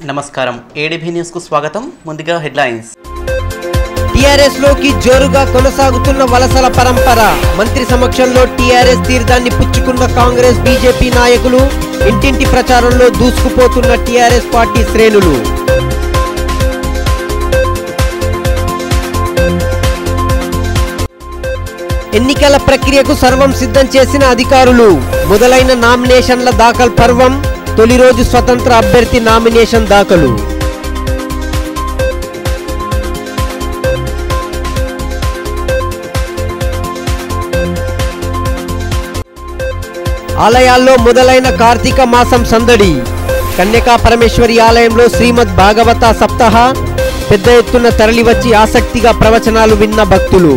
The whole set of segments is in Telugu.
నమస్కారం ఏడీబీ న్యూస్ కు స్వాగతం ముందుగా హెడ్లైన్స్ టీఆర్ఎస్ లోకి జోరుగా కొనసాగుతున్న వలసల పరంపర మంత్రి సమక్షంలో టీఆర్ఎస్ తీర్థాన్ని పుచ్చుకున్న కాంగ్రెస్ బీజేపీ నాయకులు ఇంటింటి ప్రచారంలో దూసుకుపోతున్న టీఆర్ఎస్ పార్టీ శ్రేణులు ఎన్నికల ప్రక్రియకు సర్వం సిద్ధం చేసిన అధికారులు మొదలైన నామినేషన్ల దాఖలు పర్వం తొలి రోజు స్వతంత్ర అభ్యర్థి నామినేషన్ దాఖలు ఆలయాల్లో మొదలైన కార్తీక మాసం సందడి కన్యకా పరమేశ్వరి ఆలయంలో శ్రీమద్ భాగవత సప్తాహ పెద్ద ఎత్తున తరలివచ్చి ఆసక్తిగా ప్రవచనాలు విన్న భక్తులు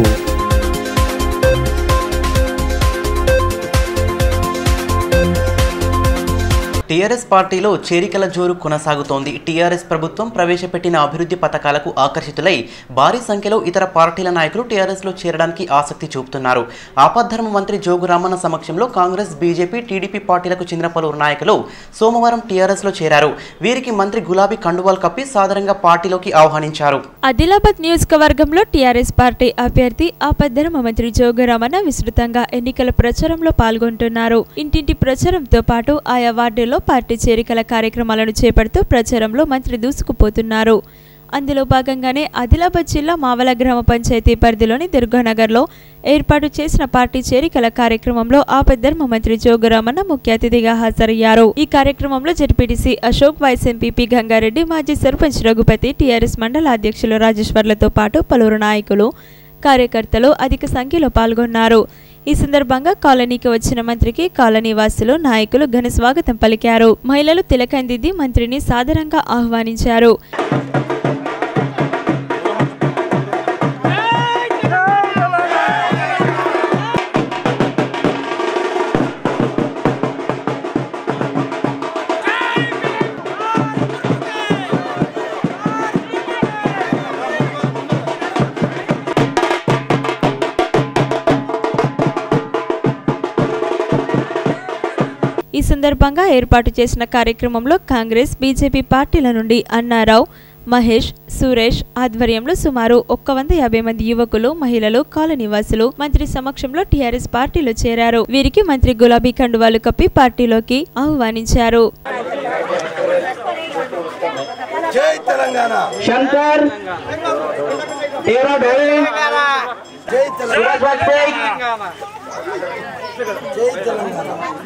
టీఆర్ఎస్ పార్టీలో చేరికల జోరు కొనసాగుతోంది టీఆర్ఎస్ ప్రభుత్వం ప్రవేశపెట్టిన అభివృద్ధి పథకాలకు ఆకర్షితులై భారీ సంఖ్యలో ఇతర పార్టీల నాయకులు టీఆర్ఎస్ లో చేరడానికి ఆసక్తి చూపుతున్నారు ఆపద్ధర్మ మంత్రి జోగు రామన్న సమక్షంలో కాంగ్రెస్ బీజేపీ టీడీపీ పార్టీలకు చెందిన పలువురు నాయకులు సోమవారం టీఆర్ఎస్ లో చేరారు వీరికి మంత్రి గులాబీ కండువాల్ కప్పి సాదరంగా పార్టీలోకి ఆహ్వానించారు ఆదిలాబాద్ నియోజకవర్గంలో టీఆర్ఎస్ పార్టీ అభ్యర్థి ఆపద్ధర్మ మంత్రి జోగురామన్న విస్తృతంగా ఎన్నికల ప్రచారంలో పాల్గొంటున్నారు ఇంటింటి ప్రచారంతో పాటు ఆయా వార్డుల్లో పార్టీ చేరికల కార్యక్రమాలను చేపడుతూ ప్రచారంలో మంత్రి దూసుకుపోతున్నారు అందులో భాగంగానే ఆదిలాబాద్ జిల్లా మావల గ్రామ పంచాయతీ పరిధిలోని దుర్గానగర్లో ఏర్పాటు చేసిన పార్టీ చేరికల కార్యక్రమంలో ఆపద్ధర్మ మంత్రి జోగురామన్న ముఖ్య అతిథిగా హాజరయ్యారు ఈ కార్యక్రమంలో ZPTC Ashok vice MPP Gangareddy మాజీ సర్పంచ్ రఘుపతి టీఆర్ఎస్ మండల అధ్యక్షులు రాజేశ్వర్లతో పాటు పలువురు నాయకులు కార్యకర్తలు అధిక సంఖ్యలో పాల్గొన్నారు ఈ సందర్భంగా కాలనీకి వచ్చిన మంత్రికి కాలనీ వాసులు నాయకులు ఘన స్వాగతం పలికారు మహిళలు తిలకందిద్ది మంత్రిని సాదరంగా ఆహ్వానించారు ఈ సందర్భంగా ఏర్పాటు చేసిన కార్యక్రమంలో కాంగ్రెస్ బీజేపీ పార్టీల నుండి అన్నారావు మహేష్ సురేష్ ఆధ్వర్యంలో సుమారు ఒక్క వంద యాభై మంది యువకులు మహిళలు కాలనీవాసులు మంత్రి సమక్షంలో టీఆర్ఎస్ పార్టీలో చేరారు వీరికి మంత్రి గులాబీ కండువాలు కప్పి పార్టీలోకి ఆహ్వానించారు జై తెలంగాణ शंकर तेरह ढोले జై తెలంగాణ सूरज वाजपेयी జై తెలంగాణ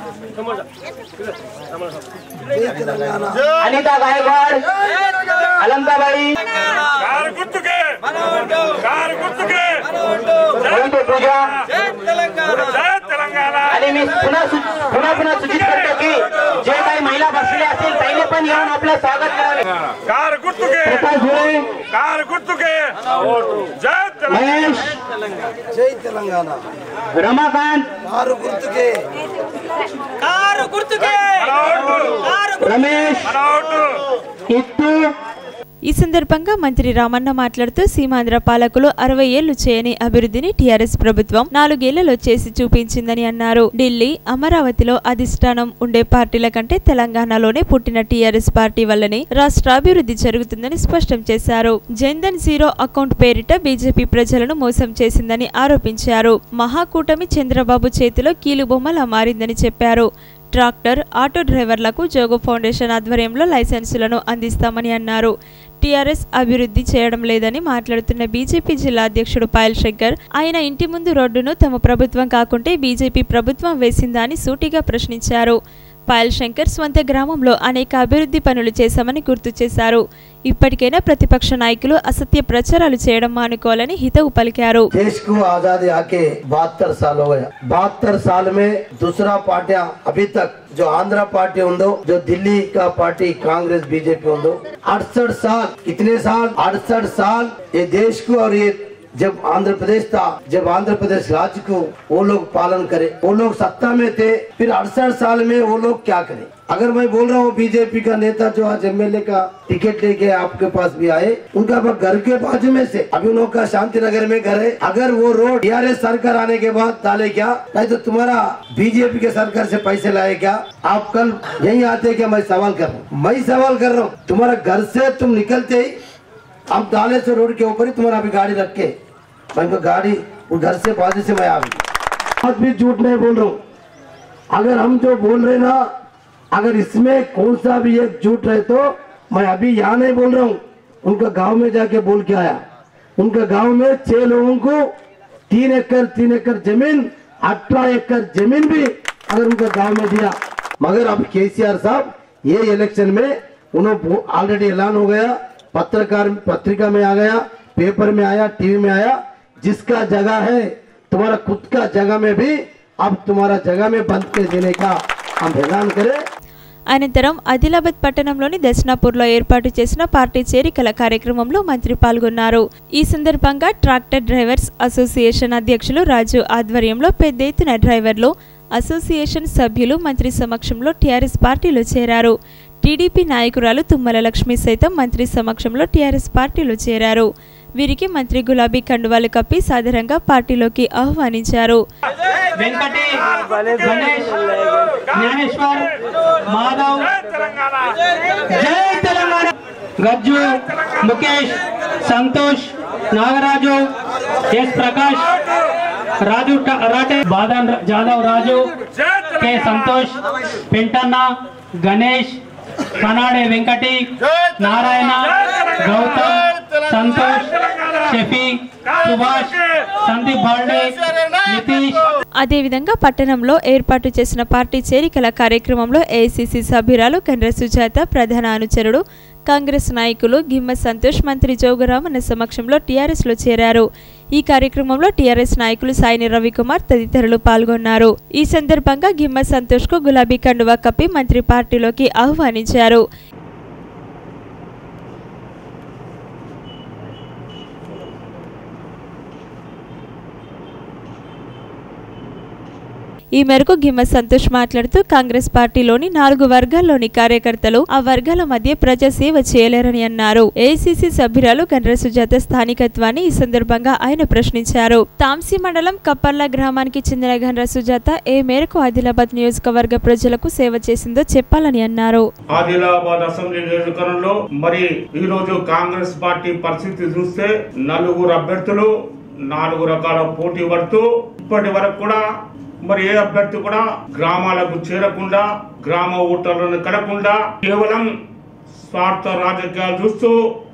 జై తెలంగాణ अनिता गायकवाड़ अलंकाबाई కారు గుర్తుకే కారు గుర్తుకే रोहित पूजा జై తెలంగాణ आणि मी पुन्हा सु- पुन्हा पुन्हा सूचित करतो की जे काही महिला बसलेल्या असतील त्यांनी पण येऊन आपलं स्वागत करावे కారు గుర్తుకే प्रकाश भोळे కారు గుర్తుకే జై తెలంగాణ महेश జై తెలంగాణ रमाकांत కారు గుర్తుకే रमेश किट्टू ఈ సందర్భంగా మంత్రి రామన్న మాట్లాడుతూ సీమాంధ్ర పాలకులు అరవై ఏళ్లు చేయని అభివృద్ధిని టీఆర్ఎస్ ప్రభుత్వం నాలుగేళ్లలో చేసి చూపించిందని అన్నారు ఢిల్లీ అమరావతిలో అధిష్టానం ఉండే పార్టీల కంటే తెలంగాణలోనే పుట్టిన టీఆర్ఎస్ పార్టీ వల్లనే రాష్ట్ర అభివృద్ధి జరుగుతుందని స్పష్టం చేశారు జన్ధన్ జీరో అకౌంట్ పేరిట బీజేపీ ప్రజలను మోసం చేసిందని ఆరోపించారు మహాకూటమి చంద్రబాబు చేతిలో కీలుబొమ్మలా మారిందని చెప్పారు ట్రాక్టర్ ఆటో డ్రైవర్లకు జోగో ఫౌండేషన్ ఆధ్వర్యంలో లైసెన్సులను అందిస్తామని అన్నారు టీఆర్ఎస్ అభివృద్ధి చేయడం లేదని మాట్లాడుతున్న బీజేపీ జిల్లా అధ్యక్షుడు పాయల్ శంకర్ ఆయన ఇంటి ముందు రోడ్డును తమ ప్రభుత్వం కాకుంటే బీజేపీ ప్రభుత్వం వేసిందా అని సూటిగా ప్రశ్నించారు పాయల్ శంకర్ స్వంత గ్రామంలో అనేక అభివృద్ధి పనులు చేశామని గుర్తు చేశారు ఇప్పటికైనా ప్రతిపక్ష నాయకులు అసత్య ప్రచారాలు చేయడం మానుకోవాలని హితవు పలికారు देश को आजादी आके बहत्तर साल हो गया बहत्तर साल में दूसरा पार्टियां अभी तक जो आंध्र पार्टी उन्दो जो दिल्ली का पार्टी कांग्रेस बीजेपी उन्दो अड़सठ साल कितने साल अड़सठ साल ये देश को और ये जब आंध्र प्रदेश था जब आंध्र प्रदेश राज्य को वो लोग पालन करे वो लोग सत्ता में थे फिर अड़सठ साल में वो लोग क्या करे अगर मैं बोल रहा हूँ बीजेपी का नेता जो आज एमएलए का टिकट लेके आपके पास भी आए उनका अब घर के बाजू में से अभी उन लोग का शांति नगर में घर है अगर वो रोड टीआरएस सरकार आने के बाद डाले क्या नहीं तो तुम्हारा बीजेपी के सरकार से पैसे लाए क्या आप कल यही आते क्या मैं सवाल कर रहा हूँ मैं सवाल कर रहा हूँ तुम्हारा घर से तुम निकलते ही हम डाले से रोड के ऊपर ही तुम्हारा अभी गाड़ी रख के मैं तो गाड़ी वो घर से बाजू से मैं आ गई आज भी झूठ नहीं बोल रहा हूँ अगर हम जो बोल रहे ना अगर इसमें कौन सा भी एक झूठ रहे तो मैं अभी यहाँ नहीं बोल रहा हूँ उनका गांव में जाके बोल के आया उनका गांव में छह लोगों को तीन एकड़ तीन एकड़ जमीन अठारह एकड़ जमीन भी अगर उनका गांव में दिया मगर अब केसीआर साहब ये इलेक्शन में उन्होंने ऑलरेडी ऐलान हो गया पत्रकार पत्रिका में आ गया पेपर में आया टीवी में आया जिसका जगह है तुम्हारा खुद का जगह में भी अब तुम्हारा जगह में बंद के देने का हम ऐलान करें అనంతరం ఆదిలాబాద్ పట్టణంలోని దర్శనాపూర్లో ఏర్పాటు చేసిన పార్టీ చేరికల కార్యక్రమంలో మంత్రి పాల్గొన్నారు ఈ సందర్భంగా ట్రాక్టర్ డ్రైవర్స్ అసోసియేషన్ అధ్యక్షులు రాజు ఆధ్వర్యంలో పెద్ద ఎత్తున డ్రైవర్లు అసోసియేషన్ సభ్యులు మంత్రి సమక్షంలో టీఆర్ఎస్ పార్టీలో చేరారు టీడీపీ నాయకురాలు తుమ్మల లక్ష్మి సైతం మంత్రి సమక్షంలో టీఆర్ఎస్ పార్టీలో చేరారు వీరికి మంత్రి గులాబీ కండువాలు కప్పి సాధారణంగా పార్టీలోకి ఆహ్వానించారు వెంకటి గణేష్ జ్ఞానేశ్వర్ మాధవ్ జై తెలంగాణ గజ్జు ముఖేష్ సంతోష్ నాగరాజు ఎస్ ప్రకాష్ రాజు ట- రాటే బాదన్ జాదవ్ రాజు కె సంతోష్ పెంటన్న గణేష్ కనాడే వెంకటి నారాయణ గౌతమ్ సంతోష్ షఫీ సుభాష్ సందీప్ బాల్డే నితీష్ అదేవిధంగా పట్టణంలో ఏర్పాటు చేసిన పార్టీ చేరికల కార్యక్రమంలో ఏఐసిసి సభ్యురాలు కండ్ర సుజాత ప్రధాన అనుచరుడు కాంగ్రెస్ నాయకులు గిమ్మ సంతోష్ మంత్రి జోగురామన్న సమక్షంలో టీఆర్ఎస్లో చేరారు ఈ కార్యక్రమంలో టీఆర్ఎస్ నాయకులు సాయిని రవికుమార్ తదితరులు పాల్గొన్నారు ఈ సందర్భంగా గిమ్మ సంతోష్కు గులాబీ కండువా కప్పి మంత్రి పార్టీలోకి ఆహ్వానించారు ఈ మేరకు గిమ్మ సంతోష్ మాట్లాడుతూ కాంగ్రెస్ పార్టీలోని నాలుగు వర్గాల్లోని కార్యకర్తలు ఆ వర్గాల మధ్య ప్రజా సేవ చేయలేరని అన్నారు ఏఐసిసి సభ్యురాలు గండ్ర సుజాత స్థానికత్వాన్ని ఈ సందర్భంగా ఆయన ప్రశ్నించారు తాంసీ మండలం కప్పర్ల గ్రామానికి చెందిన గండ్ర సుజాత ఏ మేరకు ఆదిలాబాద్ నియోజకవర్గ ప్రజలకు సేవ చేసిందో చెప్పాలని అన్నారు ఆదిలాబాద్ అసెంబ్లీ నియోజకవర్గంలో మరి ఈ రోజు కాంగ్రెస్ పార్టీ పరిస్థితి చూస్తే నలుగురు అభ్యర్థులు నాలుగు రకాల పోటీ పడుతూ ఇప్పటి వరకు కూడా మరి ఏ అభ్యర్థి కూడా గ్రామాలకు చేరకుండా గ్రామ ఓటర్లను కలగకుండా కేవలం స్వార్థ రాజకీయాలు చూస్తూ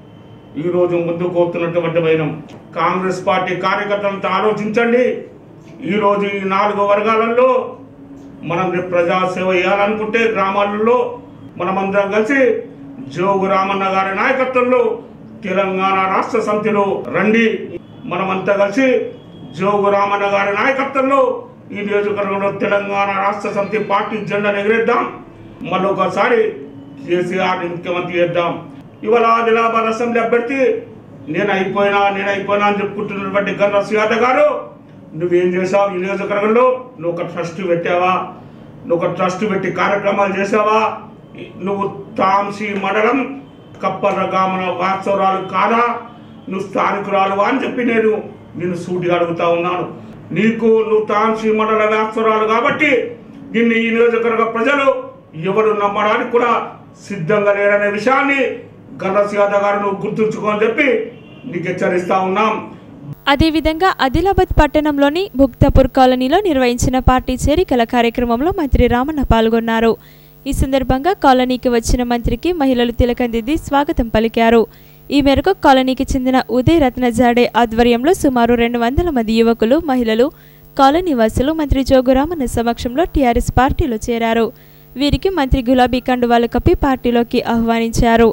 ఈ రోజు ముందుకు పోతున్నటువంటి వైనం కాంగ్రెస్ పార్టీ కార్యకర్తలతో ఆలోచించండి ఈ రోజు ఈ నాలుగు వర్గాలలో మనం రేపు ప్రజాసేవ చేయాలనుకుంటే గ్రామాలలో మనమందరం కలిసి జోగు రామన్న గారి నాయకత్వంలో తెలంగాణ రాష్ట్ర సమితిలో రండి మనమంతా కలిసి జోగు రామన్న గారి నాయకత్వంలో ఈ నియోజకవర్గంలో తెలంగాణ రాష్ట్ర సమితి పార్టీ జెండాను ఎగిరేద్దాం మళ్ళొకసారి కేసీఆర్ ముఖ్యమంత్రి చేద్దాం ఇవాళ ఆదిలాబాద్ అసెంబ్లీ అభ్యర్థి నేను అయిపోయినా నేను అయిపోయినా అని చెప్పుకుంటున్నటువంటి గన్న సుయాత గారు నువ్వేం చేసావు ఈ నియోజకవర్గంలో నువ్వు ఒక ట్రస్ట్ పెట్టావా నువ్వు ఒక ట్రస్ట్ పెట్టి కార్యక్రమాలు చేసావా నువ్వు తాంసి మండలం కప్పర్ర గామన వాత్సవరాలు కాదా నువ్వు స్థానికురాలు అని చెప్పి నేను నిన్ను సూటిగా అడుగుతా ఉన్నాను నీకు నువ్వు తాంసి మండల వాత్సవరాలు కాబట్టి నిన్ను ఈ నియోజకవర్గ ప్రజలు ఎవరు నమ్మడానికి కూడా సిద్ధంగా లేరనే విషయాన్ని గణస్ యాదవ్ గారు నువ్వు గుర్తుంచుకోని చెప్పి నీకు హెచ్చరిస్తా ఉన్నాం అదేవిధంగా ఆదిలాబాద్ పట్టణంలోని భుక్తాపూర్ కాలనీలో నిర్వహించిన పార్టీ చేరికల కార్యక్రమంలో మంత్రి రామన్న పాల్గొన్నారు ఈ సందర్భంగా కాలనీకి వచ్చిన మంత్రికి మహిళలు తిలకందిద్ది స్వాగతం పలికారు ఈ మేరకు కాలనీకి చెందిన ఉదయ్ రత్న జాడే ఆధ్వర్యంలో సుమారు రెండు వందల మంది యువకులు మహిళలు కాలనీ వాసులు మంత్రి జోగురామన్న సమక్షంలో టీఆర్ఎస్ పార్టీలో చేరారు వీరికి మంత్రి గులాబీ కండువాలు కప్పి పార్టీలోకి ఆహ్వానించారు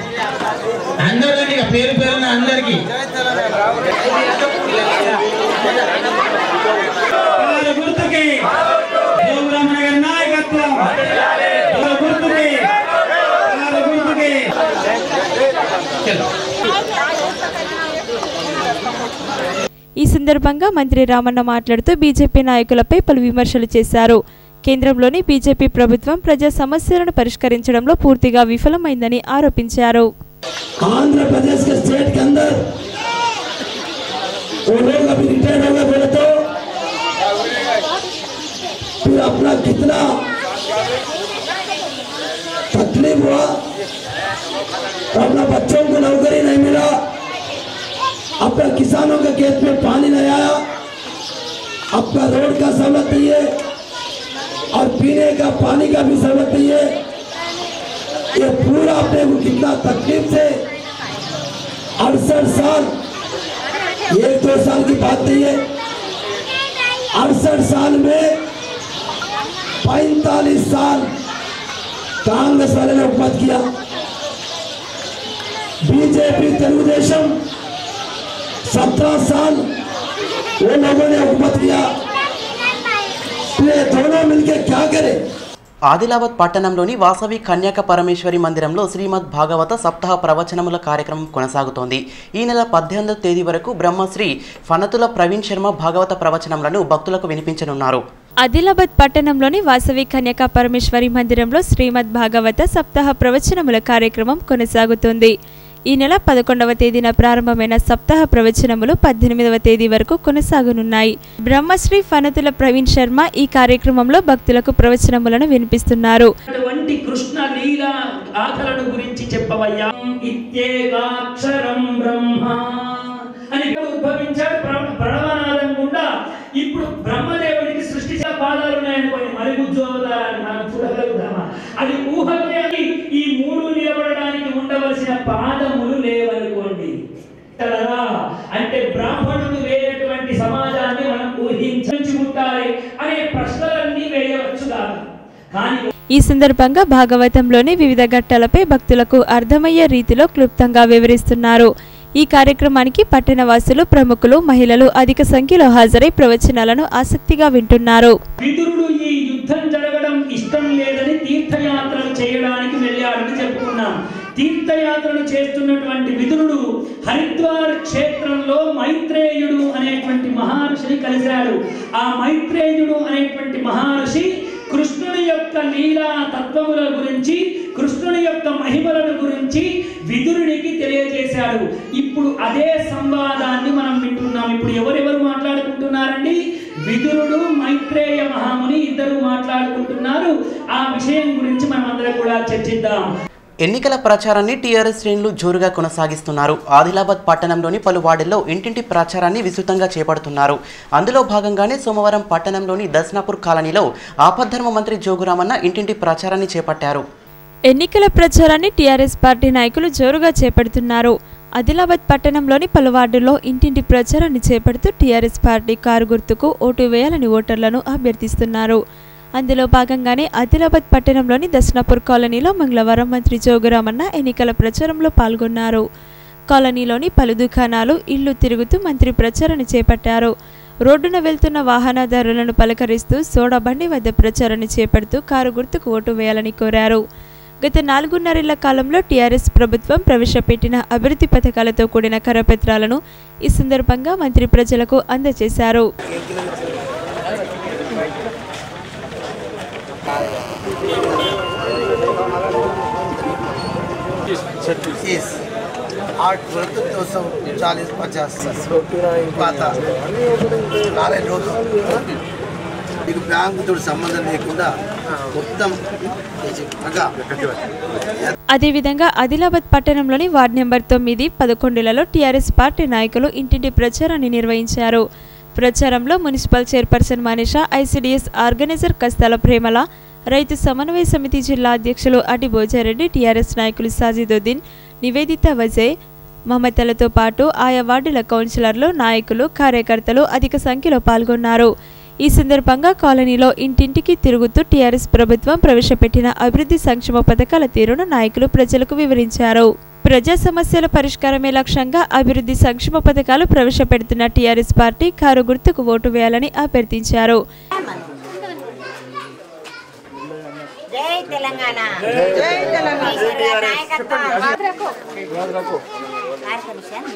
అందరికీ ఇక పేరు పేరున అందరికి గుర్తుకి జోగురామయ్య గారి నాయకత్వం గుర్తుకి గుర్తుకి ఈ సందర్భంగా మంత్రి రామన్న మాట్లాడుతూ బీజేపీ నాయకులపై పలు విమర్శలు చేశారు కేంద్రంలోని బీజేపీ ప్రభుత్వం ప్రజా సమస్యలను పరిష్కరించడంలో పూర్తిగా విఫలమైందని ఆరోపించారు आंध्र प्रदेश के स्टेट के अंदर वो लोग अभी रिटायर्ड हो गए बोले तो फिर अपना कितना तकलीफ हुआ तो अपना बच्चों को नौकरी नहीं मिला अपना किसानों के खेत में पानी नहीं आया अपना रोड का सहूलत नहीं है और पीने का पानी का भी सहूलत नहीं है ये पूरा अपने को कितना तकलीफ से अड़सठ साल एक दो साल की बात नहीं है अड़सठ साल में पैंतालीस साल कांग्रेस वाले ने हुकूमत किया बीजेपी तेलुगुदेशम सत्रह साल वो लोगों ने हुकूमत किया तो ये दोनों मिलके क्या करें ఆదిలాబాద్ పట్టణంలోని వాసవి కన్యాక పరమేశ్వరి మందిరంలో శ్రీమద్ భాగవత సప్తాహ ప్రవచనముల కార్యక్రమం కొనసాగుతోంది ఈ నెల పద్దెనిమిదవ తేదీ వరకు బ్రహ్మశ్రీ ఫనతుల ప్రవీణ్ శర్మ భాగవత ప్రవచనములను భక్తులకు వినిపించనున్నారు ఆదిలాబాద్ పట్టణంలోని వాసవి కన్యకా పరమేశ్వరి మందిరంలో శ్రీమద్ భాగవత సప్తాహ ప్రవచనముల కార్యక్రమం కొనసాగుతుంది ఈ నెల పదకొండవ తేదీన ప్రారంభమైన సప్తాహ ప్రవచనములు పద్దెనిమిదవ తేదీ వరకు కొనసాగనున్నాయి బ్రహ్మశ్రీ ఫనతుల ప్రవీణ్ శర్మ ఈ కార్యక్రమంలో భక్తులకు ప్రవచనములను వినిపిస్తున్నారు అటువంటి కృష్ణ లీల గాథలను గురించి చెప్పవయ్యా ఇత్యేకాక్షరం బ్రహ్మ అని ఉద్భవించాడు ప్ర- ప్రణవనాదం గుండా ఇప్పుడు బ్రహ్మదేవుడికి సృష్టి పాదాలు ఉన్నాయనుకోండి మరుగుజ్జు అవతారాన్ని మనం చూడగలుగుతామా అది ఊహకే అని ఈ మూడు నిలబడడానికి ఉండవలసిన పాదములు లేవనుకోండి కదా అంటే బ్రాహ్మణుడు వేరేటువంటి సమాజాన్ని మనం ఊహించి ఉంటాయి అనే ప్రశ్నలన్నీ వేయవచ్చు కాదు కానీ ఈ సందర్భంగా భాగవతంలోని వివిధ ఘట్టాలపై భక్తులకు అర్థమయ్యే రీతిలో క్లుప్తంగా వివరిస్తున్నారు ఈ కార్యక్రమానికి పట్టణవాసులు ప్రముఖులు మహిళలు అధిక సంఖ్యలో హాజరై ప్రవచనాలను ఆసక్తిగా వింటున్నారు విదురుడు ఈ యుద్ధం జరగడం ఇష్టం లేదని తీర్థయాత్రలు చేయడానికి వెళ్ళాడని చెప్పుకున్నాం తీర్థయాత్రలు చేస్తున్నటువంటి విదురుడు హరిద్వార్ క్షేత్రంలో మైత్రేయుడు అనేటువంటి మహర్షిని కలిశాడు ఆ మైత్రేయుడు అనేటువంటి మహర్షి కృష్ణుని యొక్క లీలా తత్వముల గురించి కృష్ణుని యొక్క మహిమలను గురించి విదురునికి తెలియజేశాడు ఇప్పుడు అదే సంవాదాన్ని మనం వింటున్నాం ఇప్పుడు ఎవరెవరు మాట్లాడుకుంటున్నారండి విదురుడు మైత్రేయ మహాముని ఇద్దరు మాట్లాడుకుంటున్నారు ఆ విషయం గురించి మనం అందరం కూడా చర్చిద్దాం ఎన్నికల ప్రచారాన్ని టీఆర్ఎస్ శ్రేణులు జోరుగా కొనసాగిస్తున్నారు ఆదిలాబాద్ పట్టణంలోని పలు వార్డుల్లో ఇంటింటి ప్రచారాన్ని విస్తృతంగా చేపడుతున్నారు అందులో భాగంగానే సోమవారం పట్టణంలోని దస్నాపూర్ కాలనీలో ఆపద్ధర్మ మంత్రి జోగురామన్న ఇంటింటి ప్రచారాన్ని చేపట్టారు ఎన్నికల ప్రచారాన్ని టీఆర్ఎస్ పార్టీ నాయకులు జోరుగా చేపడుతున్నారు ఆదిలాబాద్ పట్టణంలోని పలు వార్డుల్లో ఇంటింటి ప్రచారాన్ని చేపడుతూ టీఆర్ఎస్ పార్టీ కారు గుర్తుకు ఓటు వేయాలని ఓటర్లను అభ్యర్థిస్తున్నారు అందులో భాగంగానే ఆదిలాబాద్ పట్టణంలోని దర్శనాపూర్ కాలనీలో మంగళవారం మంత్రి జోగురామన్న ఎన్నికల ప్రచారంలో పాల్గొన్నారు కాలనీలోని పలు దుకాణాలు ఇల్లు తిరుగుతూ మంత్రి ప్రచారాన్ని చేపట్టారు రోడ్డున వెళ్తున్న వాహనదారులను పలకరిస్తూ సోడా బండి వద్ద ప్రచారాన్ని చేపడుతూ కారు గుర్తుకు ఓటు వేయాలని కోరారు గత నాలుగున్నరేళ్ల కాలంలో టీఆర్ఎస్ ప్రభుత్వం ప్రవేశపెట్టిన అభివృద్ధి పథకాలతో కూడిన కరపత్రాలను ఈ సందర్భంగా మంత్రి ప్రజలకు అందజేశారు तीस आठ वर्ग दो सौ चालीस पचास పాత నాలుగు రోజులు మీకు బ్యాంకుతో సంబంధం లేకుండా మొత్తం బాగా అదేవిధంగా ఆదిలాబాద్ పట్టణంలోని వార్డు నెంబర్ తొమ్మిది పదకొండులలో టీఆర్ఎస్ పార్టీ నాయకులు ఇంటింటి ప్రచారాన్ని నిర్వహించారు ప్రచారంలో municipal chairperson Manisha ICDS organiser Kastala Premala రైతు సమన్వయ సమితి జిల్లా అధ్యక్షులు అటి భోజారెడ్డి టీఆర్ఎస్ నాయకులు సాజిదుద్దీన్ నివేదిత వజయ్ మమతలతో పాటు ఆయా వార్డుల కౌన్సిలర్లు నాయకులు కార్యకర్తలు అధిక సంఖ్యలో పాల్గొన్నారు ఈ సందర్భంగా కాలనీలో ఇంటింటికి తిరుగుతూ టీఆర్ఎస్ ప్రభుత్వం ప్రవేశపెట్టిన అభివృద్ధి సంక్షేమ పథకాల తీరును నాయకులు ప్రజలకు వివరించారు ప్రజా సమస్యల పరిష్కారమే లక్ష్యంగా అభివృద్ధి సంక్షేమ పథకాలు ప్రవేశపెడుతున్న టీఆర్ఎస్ పార్టీ కారు గుర్తుకు ఓటు వేయాలని అభ్యర్థించారు జై తెలంగాణ జై తెలంగాణ నాయకత్వం కార్పొరేషన్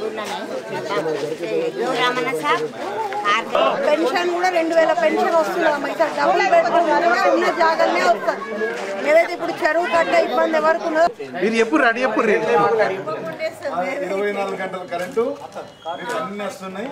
ఊర్లోనే రామన్న సార్ పెన్షన్ కూడా రెండు వేల పెన్షన్ వస్తుంది అమ్మ ఇక్కడ డబుల్ బెడ్రూమ్ అనగా ఉన్న జాగాలనే వస్తుంది ఏదైతే ఇప్పుడు చెరువు కట్ట ఇబ్బంది ఎవరికి ఉన్నదో మీరు ఎప్పుడు రెడీ ఎప్పుడు ఇరవై నాలుగు గంటల కరెంటు మీకు అన్ని వస్తున్నాయి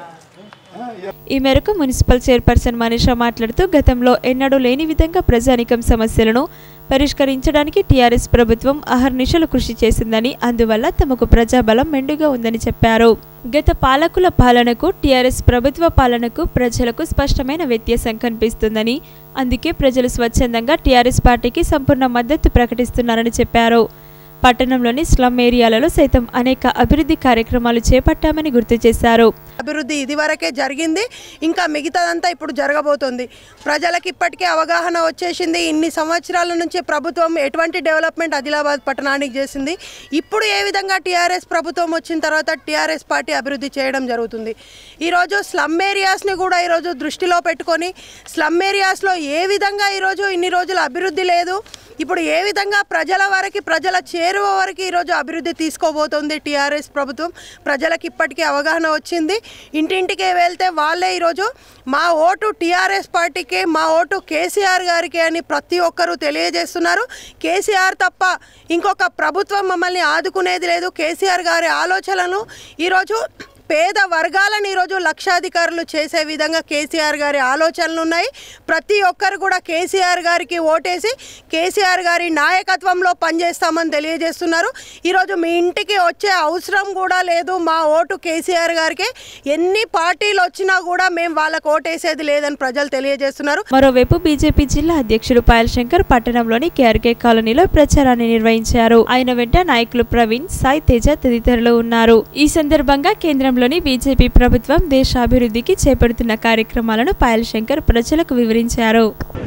ఈ మేరకు మున్సిపల్ చైర్పర్సన్ మనీషా మాట్లాడుతూ గతంలో ఎన్నడూ లేని విధంగా ప్రజానికం సమస్యలను పరిష్కరించడానికి టీఆర్ఎస్ ప్రభుత్వం అహర్నిశలు కృషి చేసిందని అందువల్ల తమకు ప్రజాబలం మెండుగా ఉందని చెప్పారు గత పాలకుల పాలనకు టీఆర్ఎస్ ప్రభుత్వ పాలనకు ప్రజలకు స్పష్టమైన వ్యత్యాసం కనిపిస్తుందని అందుకే ప్రజలు స్వచ్ఛందంగా టీఆర్ఎస్ పార్టీకి సంపూర్ణ మద్దతు ప్రకటిస్తున్నారని చెప్పారు పట్టణంలోని స్లమ్ ఏరియాలలో సైతం అనేక అభివృద్ధి కార్యక్రమాలు చేపట్టామని గుర్తు చేశారు అభివృద్ధి ఇదివరకే జరిగింది ఇంకా మిగతాదంతా ఇప్పుడు జరగబోతుంది ప్రజలకు ఇప్పటికే అవగాహన వచ్చేసింది ఇన్ని సంవత్సరాల నుంచి ప్రభుత్వం ఎటువంటి డెవలప్మెంట్ ఆదిలాబాద్ పట్టణానికి చేసింది ఇప్పుడు ఏ విధంగా టీఆర్ఎస్ ప్రభుత్వం వచ్చిన తర్వాత టీఆర్ఎస్ పార్టీ అభివృద్ధి చేయడం జరుగుతుంది ఈరోజు స్లమ్ ఏరియాస్ని కూడా ఈరోజు దృష్టిలో పెట్టుకొని స్లమ్ ఏరియాస్లో ఏ విధంగా ఈరోజు ఇన్ని రోజులు అభివృద్ధి లేదు ఇప్పుడు ఏ విధంగా ప్రజల వరకు ప్రజల చేరువ వరకు ఈరోజు అభివృద్ధి తీసుకోబోతోంది టీఆర్ఎస్ ప్రభుత్వం ప్రజలకు ఇప్పటికీ అవగాహన వచ్చింది ఇంటింటికి వెళ్తే వాళ్ళే ఈరోజు మా ఓటు టీఆర్ఎస్ పార్టీకి మా ఓటు కేసీఆర్ గారికి అని ప్రతి ఒక్కరూ తెలియజేస్తున్నారు కేసీఆర్ తప్ప ఇంకొక ప్రభుత్వం మమ్మల్ని ఆదుకునేది లేదు కేసీఆర్ గారి ఆలోచనలు ఈరోజు పేద వర్గాలను ఈరోజు లక్షాధికారులు చేసే విధంగా కేసీఆర్ గారి ఆలోచనలు ఉన్నాయి ప్రతి ఒక్కరు కూడా కేసీఆర్ గారికి ఓటేసి కేసీఆర్ గారి నాయకత్వంలో పనిచేస్తామని తెలియజేస్తున్నారు ఈరోజు మీ ఇంటికి వచ్చే అవసరం కూడా లేదు మా ఓటు కేసీఆర్ గారికి ఎన్ని పార్టీలు వచ్చినా కూడా మేము వాళ్ళకు ఓటేసేది లేదని ప్రజలు తెలియజేస్తున్నారు మరోవైపు బీజేపీ జిల్లా అధ్యక్షుడు పాయల్ శంకర్ పట్టణంలోని కేఆర్కే కాలనీలో ప్రచారాన్ని నిర్వహించారు ఆయన వెంట నాయకులు ప్రవీణ్ సాయి తేజ తదితరులు ఉన్నారు ఈ సందర్భంగా కేంద్రంలోని బీజేపీ ప్రభుత్వం దేశాభివృద్ధికి చేపడుతున్న కార్యక్రమాలను పాయల్ శంకర్ ప్రజలకు వివరించారు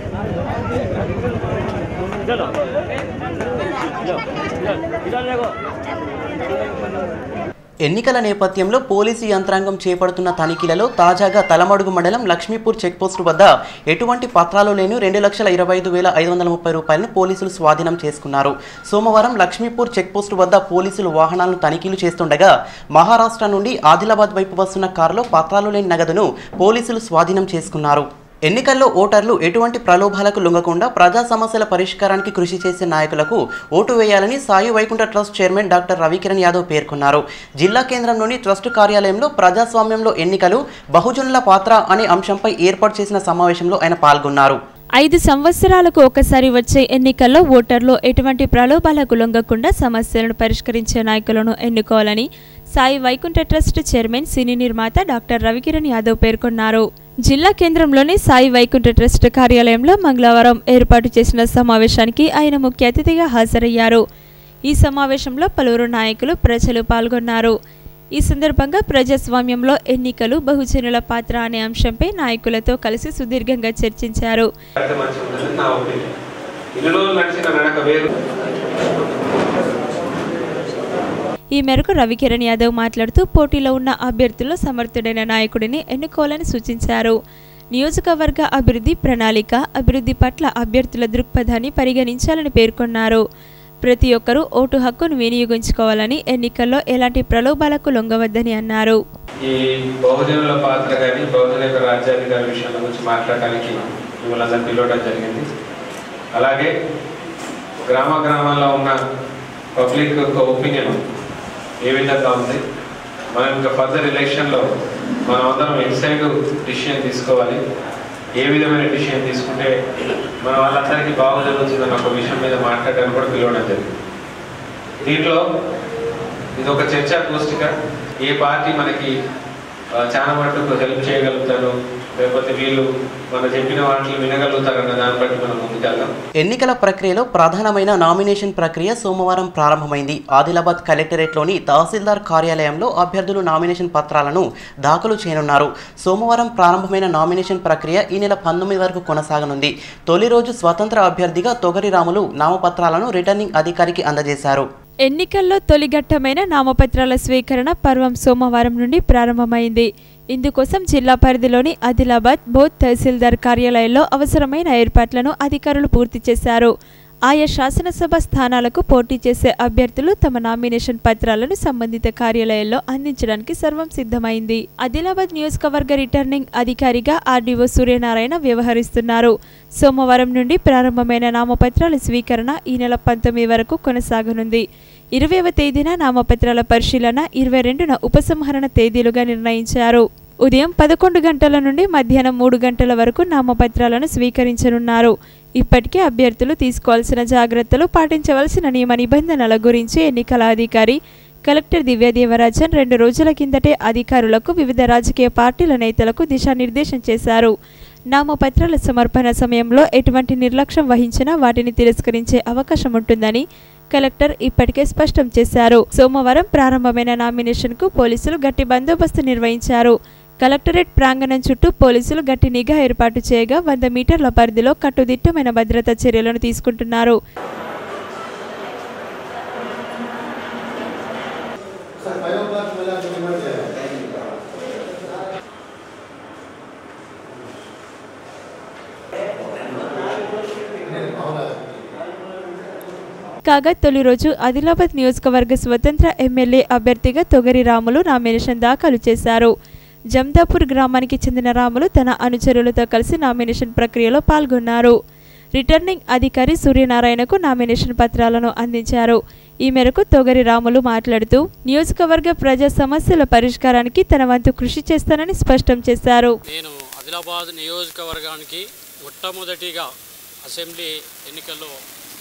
ఎన్నికల నేపథ్యంలో పోలీసు యంత్రాంగం చేపడుతున్న తనిఖీలలో తాజాగా తలమడుగు మండలం లక్ష్మీపూర్ చెక్పోస్టు వద్ద ఎటువంటి పత్రాలు లేని రెండు లక్షల ఇరవై ఐదు వేల ఐదు వందల ముప్పై రూపాయలను పోలీసులు స్వాధీనం చేసుకున్నారు సోమవారం లక్ష్మీపూర్ చెక్పోస్టు వద్ద పోలీసులు వాహనాలను తనిఖీలు చేస్తుండగా మహారాష్ట్ర నుండి ఆదిలాబాద్ వైపు వస్తున్న కారులో పత్రాలు లేని నగదును పోలీసులు స్వాధీనం చేసుకున్నారు ఎన్నికల్లో ఓటర్లు ఎటువంటి ప్రలోభాలకు లొంగకుండా ప్రజా సమస్యల పరిష్కారానికి కృషి చేసే నాయకులకు ఓటు వేయాలని Sai Vaikuntha trust chairman doctor Ravikiran Yadav పేర్కొన్నారు జిల్లా కేంద్రంలోని ట్రస్ట్ కార్యాలయంలో ప్రజాస్వామ్యంలో ఎన్నికలు బహుజనుల పాత్ర అనే అంశంపై ఏర్పాటు చేసిన సమావేశంలో ఆయన పాల్గొన్నారు ఐదు సంవత్సరాలకు ఒకసారి వచ్చే ఎన్నికల్లో ఓటర్లు ఎటువంటి ప్రలోభాలకు లొంగకుండా సమస్యలను పరిష్కరించే నాయకులను ఎన్నుకోవాలని Sai Vaikuntha trust chairman cine నిర్మాత డాక్టర్ రవికిరణ్ యాదవ్ పేర్కొన్నారు జిల్లా కేంద్రంలోని సాయి వైకుంఠ ట్రస్ట్ కార్యాలయంలో మంగళవారం ఏర్పాటు చేసిన సమావేశానికి ఆయన ముఖ్య అతిథిగా హాజరయ్యారు ఈ సమావేశంలో పలువురు నాయకులు ప్రజలు పాల్గొన్నారు ఈ సందర్భంగా ప్రజాస్వామ్యంలో ఎన్నికలు బహుజనుల పాత్ర అనే అంశంపై నాయకులతో కలిసి సుదీర్ఘంగా చర్చించారు అయితే మంచిగా ఉందని నా ఒపీనియన్ ఇన్ని రోజులు నడిచిన నడక వేరు ఈ మేరకు రవికిరణ్ యాదవ్ మాట్లాడుతూ పోటీలో ఉన్న అభ్యర్థుల్లో సమర్థుడైన నాయకుడిని ఎన్నుకోవాలని సూచించారు నియోజకవర్గ అభివృద్ధి ప్రణాళిక అభివృద్ధి పట్ల అభ్యర్థుల దృక్పథాన్ని పరిగణించాలని పేర్కొన్నారు ప్రతి ఒక్కరూ ఓటు హక్కును వినియోగించుకోవాలని ఎన్నికల్లో ఎలాంటి ప్రలోభాలకు లొంగవద్దని అన్నారు ఈ బహుజనుల పాత్ర కానీ బహుజన యొక్క రాజ్యాధికార విషయాల గురించి మాట్లాడడానికి మిమ్మల్ని అందరినీ పిలవడం జరిగింది అలాగే గ్రామ గ్రామాల్లో ఉన్న పబ్లిక్ యొక్క ఒపీనియన్ ఏ విధంగా ఉంది మనం ఇంకా ఫర్దర్ ఎలక్షన్లో మనం అందరం ఎక్సైడ్ డిసిషన్ తీసుకోవాలి ఏ విధమైన డిసిషన్ తీసుకుంటే మన వాళ్ళందరికీ బాగా జరుగుతుందన్న ఒక విషయం మీద మాట్లాడడానికి కూడా పిలవడం జరిగింది దీంట్లో ఇది ఒక చర్చా గోష్ఠిగా ఏ పార్టీ మనకి ఆ, చాలా మటుకు హెల్ప్ చేయగలుగుతారు లేకపోతే వీళ్ళు మన చెప్పిన వాటిని వినగలుగుతారన్న దాన్ని బట్టి మనం ముందుకెళ్దాం ఎన్నికల ప్రక్రియలో ప్రధానమైన నామినేషన్ ప్రక్రియ సోమవారం ప్రారంభమైంది ఆదిలాబాద్ కలెక్టరేట్లోని తహసీల్దార్ కార్యాలయంలో అభ్యర్థులు నామినేషన్ పత్రాలను దాఖలు చేయనున్నారు సోమవారం ప్రారంభమైన నామినేషన్ ప్రక్రియ ఈ నెల పంతొమ్మిది వరకు కొనసాగనుంది తొలి రోజు స్వతంత్ర అభ్యర్థిగా తొగరి రాములు నామపత్రాలను రిటర్నింగ్ అధికారికి అందజేశారు ఎన్నికల్లో తొలిఘట్టమైన నామపత్రాల స్వీకరణ పర్వం సోమవారం నుండి ప్రారంభమైంది ఇందుకోసం జిల్లా పరిధిలోని ఆదిలాబాద్ బోధ్ తహసీల్దార్ కార్యాలయంలో అవసరమైన ఏర్పాట్లను అధికారులు పూర్తి చేశారు ఆయా శాసనసభ స్థానాలకు పోటీ చేసే అభ్యర్థులు తమ నామినేషన్ పత్రాలను సంబంధిత కార్యాలయాల్లో అందించడానికి సర్వం సిద్ధమైంది ఆదిలాబాద్ నియోజకవర్గ రిటర్నింగ్ అధికారిగా ఆర్డీఓ సూర్యనారాయణ వ్యవహరిస్తున్నారు సోమవారం నుండి ప్రారంభమైన నామపత్రాల స్వీకరణ ఈ నెల పంతొమ్మిది వరకు కొనసాగనుంది ఇరవైవ తేదీన నామపత్రాల పరిశీలన ఇరవై రెండున ఉపసంహరణ తేదీలుగా నిర్ణయించారు ఉదయం పదకొండు గంటల నుండి మధ్యాహ్నం మూడు గంటల వరకు నామపత్రాలను స్వీకరించనున్నారు ఇప్పటికే అభ్యర్థులు తీసుకోవాల్సిన జాగ్రత్తలు పాటించవలసిన నియమ నిబంధనల గురించి ఎన్నికల అధికారి కలెక్టర్ దివ్యదేవరాజన్ రెండు రోజుల కిందటే అధికారులకు వివిధ రాజకీయ పార్టీల నేతలకు దిశానిర్దేశం చేశారు నామపత్రాల సమర్పణ సమయంలో ఎటువంటి నిర్లక్ష్యం వహించినా వాటిని తిరస్కరించే అవకాశం ఉంటుందని కలెక్టర్ ఇప్పటికే స్పష్టం చేశారు సోమవారం ప్రారంభమైన నామినేషన్కు పోలీసులు గట్టి బందోబస్తు నిర్వహించారు కలెక్టరేట్ ప్రాంగణం చుట్టూ పోలీసులు గట్టి నిఘా ఏర్పాటు చేయగా వంద మీటర్ల పరిధిలో కట్టుదిట్టమైన భద్రతా చర్యలను తీసుకుంటున్నారు కాగా తొలి రోజు ఆదిలాబాద్ నియోజకవర్గ స్వతంత్ర ఎమ్మెల్యే అభ్యర్థిగా తొగరి రాములు నామినేషన్ దాఖలు చేశారు జమ్దాపూర్ గ్రామానికి చెందిన రాములు తన అనుచరులతో కలిసి నామినేషన్ ప్రక్రియలో పాల్గొన్నారు రిటర్నింగ్ అధికారి సూర్యనారాయణకు నామినేషన్ పత్రాలను అందించారు ఈ మేరకు తొగరి రాములు మాట్లాడుతూ నియోజకవర్గ ప్రజా సమస్యల పరిష్కారానికి తన వంతు కృషి చేస్తానని స్పష్టం చేశారు నేను ఆదిలాబాద్ నియోజకవర్గానికి మొట్టమొదటిగా అసెంబ్లీ ఎన్నికల్లో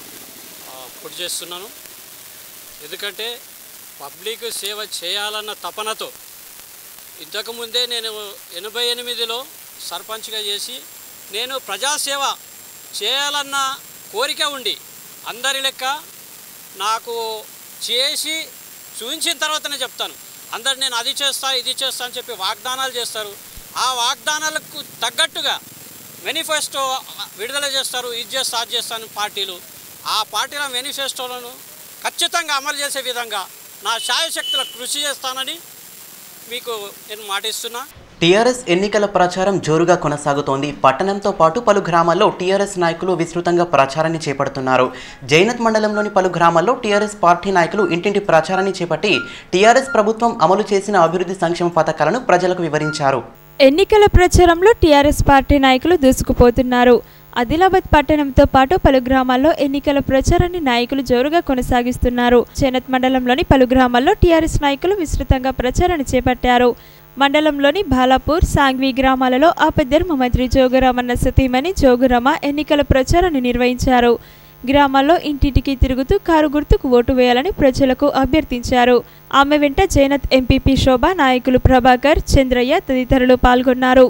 ఆ, పోటీ చేస్తున్నాను ఎందుకంటే పబ్లిక్ సేవ చేయాలన్న తపనతో ఇంతకుముందే నేను ఎనభై ఎనిమిదిలో సర్పంచ్గా చేసి నేను ప్రజాసేవ చేయాలన్న కోరిక ఉండి అందరి లెక్క నాకు చేసి చూపించిన తర్వాతనే చెప్తాను అందరు నేను అది చేస్తా ఇది చేస్తా అని చెప్పి వాగ్దానాలు చేస్తారు ఆ వాగ్దానాలకు తగ్గట్టుగా మేనిఫెస్టో విడుదల చేస్తారు ఇది చేస్తా అది చేస్తాను పార్టీలు ఆ పార్టీల మేనిఫెస్టోలను ఖచ్చితంగా అమలు చేసే విధంగా నా శాయశక్తుల కృషి చేస్తానని మీకు నేను మాటిస్తున్నా టీఆర్ఎస్ ఎన్నికల ప్రచారం జోరుగా కొనసాగుతోంది పట్టణంతో పాటు పలు గ్రామాల్లో టీఆర్ఎస్ నాయకులు విస్తృతంగా ప్రచారాన్ని చేపడుతున్నారు జైనత్ మండలంలోని పలు గ్రామాల్లో టీఆర్ఎస్ పార్టీ నాయకులు ఇంటింటి ప్రచారాన్ని చేపట్టి టీఆర్ఎస్ ప్రభుత్వం అమలు చేసిన అభివృద్ధి సంక్షేమ పథకాలను ప్రజలకు వివరించారు ఎన్నికల ప్రచారంలో టీఆర్ఎస్ పార్టీ నాయకులు దూసుకుపోతున్నారు ఆదిలాబాద్ పట్టణంతో పాటు పలు గ్రామాల్లో ఎన్నికల ప్రచారాన్ని నాయకులు జోరుగా కొనసాగిస్తున్నారు చేనత్ మండలంలోని పలు గ్రామాల్లో టీఆర్ఎస్ నాయకులు విస్తృతంగా ప్రచారాన్ని చేపట్టారు మండలంలోని బాలాపూర్ సాంగ్వి గ్రామాలలో ఆపద్ధర్మ మంత్రి జోగురామన్న సతీమణి జోగురామ ఎన్నికల ప్రచారాన్ని నిర్వహించారు గ్రామాల్లో ఇంటింటికి తిరుగుతూ కారు గుర్తుకు ఓటు వేయాలని ప్రజలకు అభ్యర్థించారు ఆమె వెంట జైనత్ ఎంపీపీ శోభ నాయకులు ప్రభాకర్ చంద్రయ్య తదితరులు పాల్గొన్నారు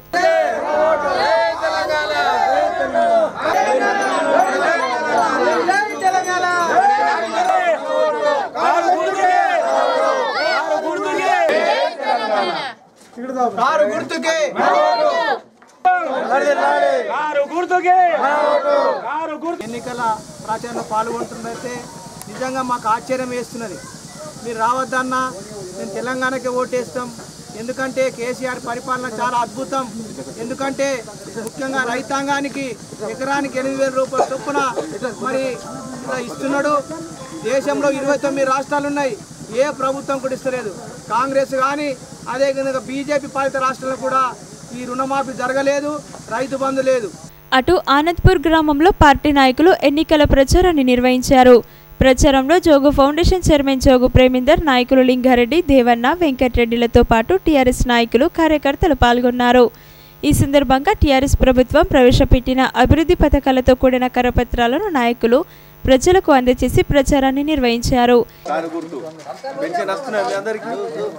కారు గుర్తుకే ఎన్నికల ప్రచారంలో పాల్గొంటున్నైతే నిజంగా మాకు ఆశ్చర్యం వేస్తున్నది మీరు రావద్దన్నా మేము తెలంగాణకే ఓటేస్తాం ఎందుకంటే కేసీఆర్ పరిపాలన చాలా అద్భుతం ఎందుకంటే ముఖ్యంగా రైతాంగానికి ఎకరానికి ఎనిమిది వేల రూపాయల చొప్పున మరి ఇలా ఇస్తున్నాడు దేశంలో ఇరవై తొమ్మిది రాష్ట్రాలు ఉన్నాయి ఏ ప్రభుత్వం కూడా ఇస్తలేదు కాంగ్రెస్ కానీ అదేవిధంగా బీజేపీ పాలిత రాష్ట్రాల్లో కూడా ఈ రుణమాఫీ జరగలేదు రైతు బంధు లేదు అటు ఆనంద్పూర్ గ్రామంలో పార్టీ నాయకులు ఎన్నికల ప్రచారాన్ని నిర్వహించారు ప్రచారంలో జోగు ఫౌండేషన్ చైర్మన్ జోగు ప్రేమిందర్ నాయకులు లింగారెడ్డి దేవన్న వెంకటరెడ్డిలతో పాటు టీఆర్ఎస్ నాయకులు కార్యకర్తలు పాల్గొన్నారు ఈ సందర్భంగా టీఆర్ఎస్ ప్రభుత్వం ప్రవేశపెట్టిన అభివృద్ధి పథకాలతో కూడిన కరపత్రాలను నాయకులు ప్రజలకు అందజేసి ప్రచారాన్ని నిర్వహించారు కారు గుర్తు పెన్షన్ వస్తున్నాయి మీ అందరికి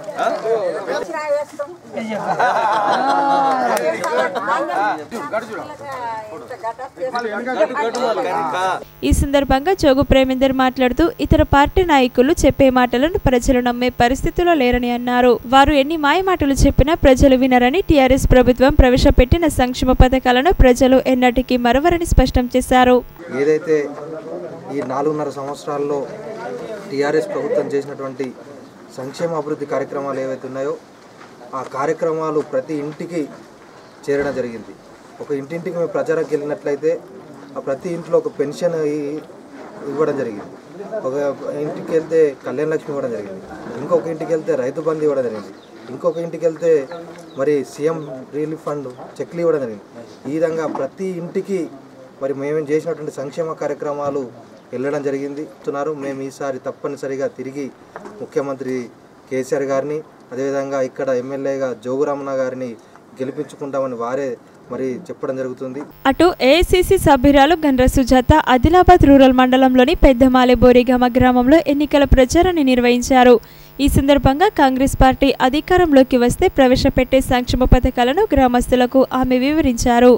ఈ సందర్భంగా జోగు ప్రేమేందర్ మాట్లాడుతూ ఇతర పార్టీ నాయకులు చెప్పే మాటలను ప్రజలు నమ్మే పరిస్థితిలో లేరని అన్నారు వారు ఎన్ని మాయ మాటలు చెప్పినా ప్రజలు వినరని టీఆర్ఎస్ ప్రభుత్వం ప్రవేశపెట్టిన సంక్షేమ పథకాలను ప్రజలు ఎన్నటికీ మరవరని స్పష్టం చేశారు ఏదైతే ఈ నాలుగున్నర సంవత్సరాల్లో టీఆర్ఎస్ ప్రభుత్వం చేసినటువంటి సంక్షేమ అభివృద్ధి కార్యక్రమాలు ఏవైతే ఉన్నాయో ఆ కార్యక్రమాలు ప్రతి ఇంటికి చేరడం జరిగింది ఒక ఇంటింటికి మేము ప్రచారంకి వెళ్ళినట్లయితే ఆ ప్రతి ఇంట్లో ఒక పెన్షన్ అయ్యి ఇవ్వడం జరిగింది ఒక ఇంటికి వెళ్తే కళ్యాణ లక్ష్మి ఇవ్వడం జరిగింది ఇంకొక ఇంటికి వెళ్తే రైతు బంధు ఇవ్వడం జరిగింది ఇంకొక ఇంటికి వెళ్తే మరి సీఎం రిలీఫ్ ఫండ్ చెక్లు ఇవ్వడం జరిగింది ఈ విధంగా ప్రతి ఇంటికి మరి మేము చేసినటువంటి సంక్షేమ కార్యక్రమాలు వెళ్ళడం జరిగింది చెప్తున్నారు మేము ఈసారి తప్పనిసరిగా తిరిగి ముఖ్యమంత్రి కేసీఆర్ గారిని అదేవిధంగా ఇక్కడ ఎమ్మెల్యేగా జోగురామన్న గారిని గెలిపించుకుంటామని వారే మరి చెప్పడం జరుగుతుంది అటు ఏఐసిసి సభ్యురాలు గండ్ర సుజాత ఆదిలాబాద్ రూరల్ మండలంలోని పెద్దమాలె బోరిగామ గ్రామంలో ఎన్నికల ప్రచారాన్ని నిర్వహించారు ఈ సందర్భంగా కాంగ్రెస్ పార్టీ అధికారంలోకి వస్తే ప్రవేశపెట్టే సంక్షేమ పథకాలను గ్రామస్తులకు ఆమె వివరించారు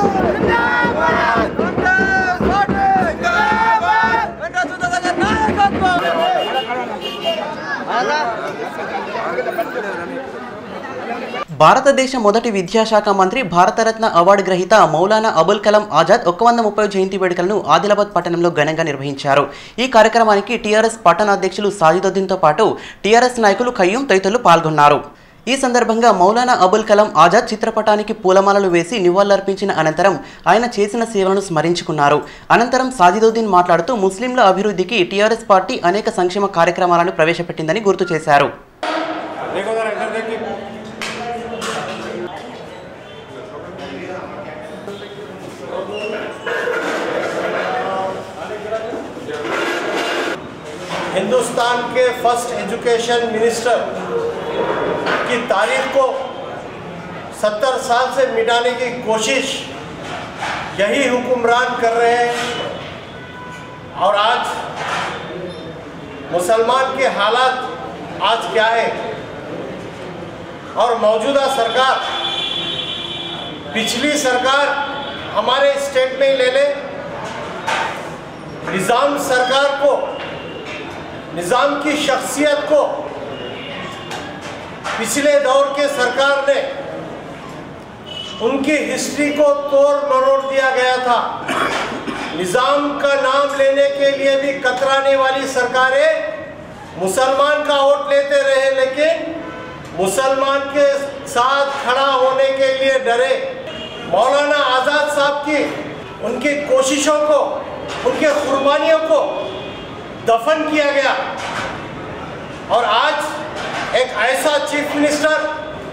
భారతదేశ మొదటి విద్యాశాఖ మంత్రి భారతరత్న అవార్డు గ్రహీత మౌలానా అబుల్ కలాం ఆజాద్ ఒక్క వంద ముప్పై జయంతి వేడుకలను ఆదిలాబాద్ పట్టణంలో ఘనంగా నిర్వహించారు ఈ కార్యక్రమానికి టీఆర్ఎస్ పట్టణ అధ్యక్షులు సాజిదుద్దీన్తో పాటు టీఆర్ఎస్ నాయకులు ఖయ్యూం తదితరులు పాల్గొన్నారు ఈ సందర్భంగా మౌలానా అబుల్ కలాం ఆజాద్ చిత్రపటానికి పూలమాలలు వేసి నివాళులర్పించిన అనంతరం ఆయన చేసిన సేవలను స్మరించుకున్నారు అనంతరం సాజిదుద్దీన్ మాట్లాడుతూ ముస్లింల అభివృద్ధికి టీఆర్ఎస్ పార్టీ అనేక సంక్షేమ కార్యక్రమాలను ప్రవేశపెట్టిందని గుర్తు చేశారు हिंदुस्तान के फर्स्ट एजुकेशन मिनिस्टर की तारीख को 70 साल से मिटाने की कोशिश यही हुक्मरान कर रहे हैं और आज मुसलमान के हालात आज क्या है और मौजूदा सरकार पिछली सरकार हमारे स्टेट में ही ले ले निज़ाम सरकार को निज़ाम की शख्सियत को पिछले दौर के सरकार ने उनकी हिस्ट्री को तोड़ मरोड़ दिया गया था निज़ाम का नाम लेने के लिए भी कतराने वाली सरकारें मुसलमान का वोट लेते रहे लेकिन मुसलमान के साथ खड़ा होने के लिए डरे मौलाना आज़ाद साहब की उनकी कोशिशों को उनके कुर्बानियों को दफन किया गया और आज एक ऐसा चीफ मिनिस्टर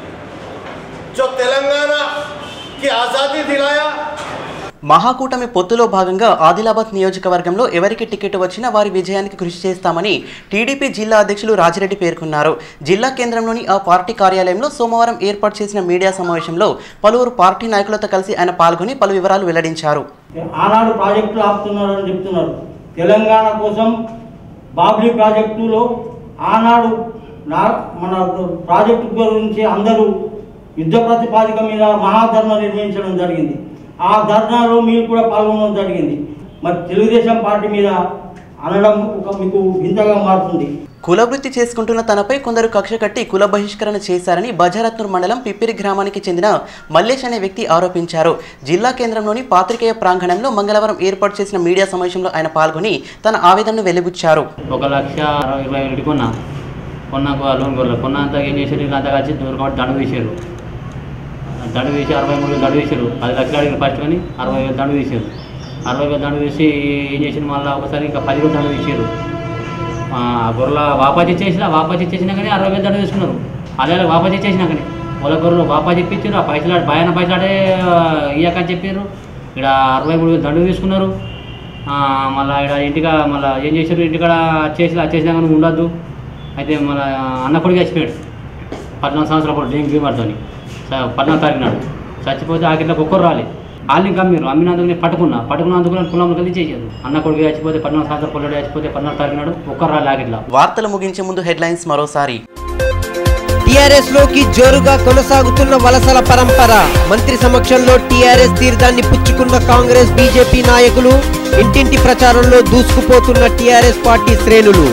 जो तेलंगाना की आज़ादी दिलाया మహాకూటమి పొత్తులో భాగంగా ఆదిలాబాద్ నియోజకవర్గంలో ఎవరికి టికెట్ వచ్చినా వారి విజయానికి కృషి చేస్తామని టీడీపీ జిల్లా అధ్యక్షులు రాజిరెడ్డి పేర్కొన్నారు జిల్లా కేంద్రంలోని ఆ పార్టీ కార్యాలయంలో సోమవారం ఏర్పాటు చేసిన మీడియా సమావేశంలో పలువురు పార్టీ నాయకులతో కలిసి ఆయన పాల్గొని పలు వివరాలు వెల్లడించారు ఆనాడు ప్రాజెక్టులు ఆపుతున్నారని చెప్తున్నారు తెలంగాణ కోసం బాబ్లీ ప్రాజెక్టులో ఆనాడు నా మన ప్రాజెక్టు గురించి అందరూ యుద్ధ ప్రతిపాదిక మీద మహాధర్మ నిర్వహించడం జరిగింది ఆ ధర్నాలో మీరు కూడా పాల్గొనడం జరిగింది మరి తెలుగుదేశం పార్టీ మీద అనడం ఒక మీకు వింతగా మారుతుంది కులవృత్తి చేసుకుంటున్న తనపై కొందరు కక్ష కట్టి కుల బహిష్కరణ చేశారని బజారత్నూర్ మండలం పిప్పిరి గ్రామానికి చెందిన మల్లేష్ అనే వ్యక్తి ఆరోపించారు జిల్లా కేంద్రంలోని పాత్రికేయ ప్రాంగణంలో మంగళవారం ఏర్పాటు చేసిన మీడియా సమావేశంలో ఆయన పాల్గొని తన ఆవేదనను వెలిబుచ్చారు ఒక లక్ష అరవై ఇరవై ఒకటి కొన్నా కొన్నాకు ఆ లోన్ కొనలేదు కొన్నంత ఏం చేశారు ఇంకా అంతా కలిసి దూరం కాబట్టి దండు తీసారు దండు తీసి అరవై మూడు వేలు దండు తీసారు పది లక్షలు అడిగిన ఫస్ట్ కానీ అరవై వేలు దండు తీసారు అరవై వేలు దండు తీసి ఏం చేసిన మళ్ళీ ఒకసారి ఇంకా పది వేలు దండు తీసారు ఆ గొర్రెల వాపాచి ఇచ్చేసిన వాపాచి ఇచ్చేసినా కానీ అరవై వేలు దండు తీసుకున్నారు అదే వాపాచి ఇచ్చేసినా కానీ వాళ్ళ గొర్రెలు వాపాచి ఇప్పించారు ఆ పైసలు ఆడ- భయాన పైసలు ఆడే ఇయ్యకని చెప్పారు ఇక్కడ అరవై మూడు వేలు దండు తీసుకున్నారు ఆ, మళ్ళా ఇక్కడ ఇంటికా మళ్ళీ ఏం చేశారు ఇంటికాడ చేసి చేసినా కానీ ఉండొద్దు అయితే మన అన్న కొడుకు చచ్చిపోయాడు పద్నాలుగు సంవత్సరాల కొడుకు డెంగ్యూ ఫీవర్తోని స- పద్నాలుగు తారీఖు నాడు చచ్చిపోతే ఆకిట్లకు ఒక్కరు రాలి వాళ్ళని ఇంకా మీరు అమ్మినందుకు నేను పట్టుకున్నా పట్టుకున్నందుకు నేను కులం కలిసి చేశారు అన్న కొడుకు చచ్చిపోతే పద్నాలుగు సంవత్సరాల కొడుకు చచ్చిపోతే పద్నాలుగు తారీఖు నాడు ఒక్కరు రాలి ఆకిట్లా వార్తలు ముగించే ముందు హెడ్లైన్స్ మరోసారి టీఆర్ఎస్ లోకి జోరుగా కొనసాగుతున్న వలసల పరంపర మంత్రి సమక్షంలో టీఆర్ఎస్ తీర్థాన్ని పుచ్చుకున్న కాంగ్రెస్ బీజేపీ నాయకులు ఇంటింటి ప్రచారంలో దూసుకుపోతున్న టీఆర్ఎస్ పార్టీ శ్రేణులు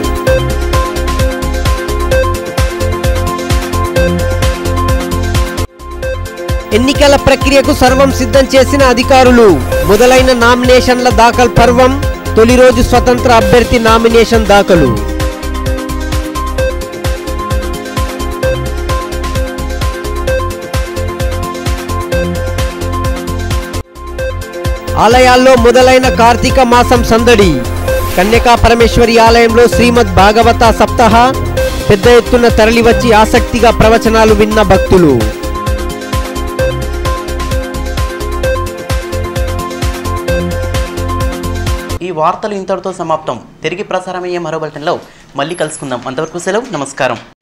ఎన్నికల ప్రక్రియకు సర్వం సిద్ధం చేసిన అధికారులు మొదలైన నామినేషన్ల దాఖలు పర్వం తొలి రోజు స్వతంత్ర అభ్యర్థి నామినేషన్ దాఖలు ఆలయాల్లో మొదలైన కార్తీక మాసం సందడి కన్యకా పరమేశ్వరి ఆలయంలో శ్రీమద్ భాగవత సప్తాహ పెద్ద ఎత్తున తరలివచ్చి ఆసక్తిగా ప్రవచనాలు విన్న భక్తులు ఈ వార్తలు ఇంతటితో సమాప్తం తిరిగి ప్రసారమయ్యే మరో బులెటిన్లో మళ్ళీ కలుసుకుందాం అంతవరకు సెలవు నమస్కారం